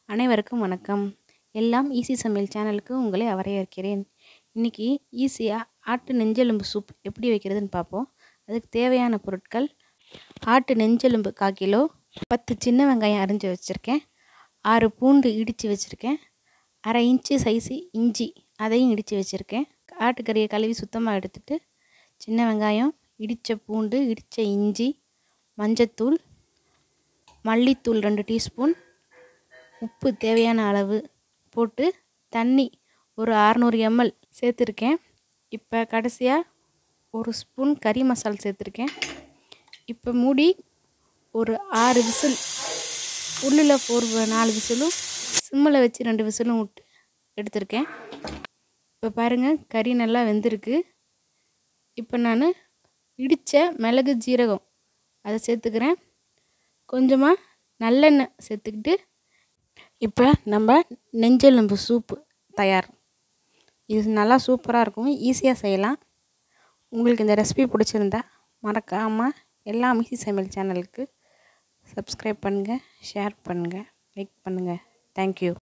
அனைவருக்கும் வணக்கம் எல்லாம் ஈஸி சமையல் சேனலுக்கு உங்களை வரவேற்கிறேன் இன்றைக்கி ஈஸியாக ஆட்டு நெஞ்செலும்பு சூப் எப்படி வைக்கிறதுன்னு பார்ப்போம் அதுக்கு தேவையான பொருட்கள் ஆட்டு நெஞ்செலும்பு கால் கிலோ பத்து சின்ன வெங்காயம் அரிஞ்சு வச்சுருக்கேன் ஆறு பூண்டு இடித்து வச்சுருக்கேன் அரை இன்ச்சு சைஸு இஞ்சி அதையும் இடித்து வச்சுருக்கேன் ஆட்டுக்கறியை கழுவி சுத்தமாக எடுத்துட்டு சின்ன வெங்காயம் இடித்த பூண்டு இடித்த இஞ்சி மஞ்சத்தூள் மல்லித்தூள் ரெண்டு டீஸ்பூன் உப்பு தேவையான அளவு போட்டு தண்ணி ஒரு அறநூறு எம்எல் சேர்த்துருக்கேன் இப்போ கடைசியாக ஒரு ஸ்பூன் கறி மசால் சேர்த்துருக்கேன் இப்போ மூடி ஒரு ஆறு விசில் உள்ளில் ஒரு நாலு விசிலும் சிம்மில் வச்சு ரெண்டு விசிலும் விட்டு எடுத்திருக்கேன் இப்போ பாருங்கள் கறி நல்லா வெந்திருக்கு இப்போ நான் இடித்த மிளகு ஜீரகம் அதை சேர்த்துக்கிறேன் கொஞ்சமாக நல்லெண்ணெய் சேர்த்துக்கிட்டு இப்போ நம்ம நெஞ்செலும்பு சூப்பு தயார் இது நல்லா சூப்பராக இருக்கும் ஈஸியாக செய்யலாம் உங்களுக்கு இந்த ரெசிபி பிடிச்சிருந்தா மறக்காமல் எல்லா மிசி சமையல் சேனலுக்கு சப்ஸ்கிரைப் பண்ணுங்கள் ஷேர் பண்ணுங்கள் லைக் பண்ணுங்கள் தேங்க்யூ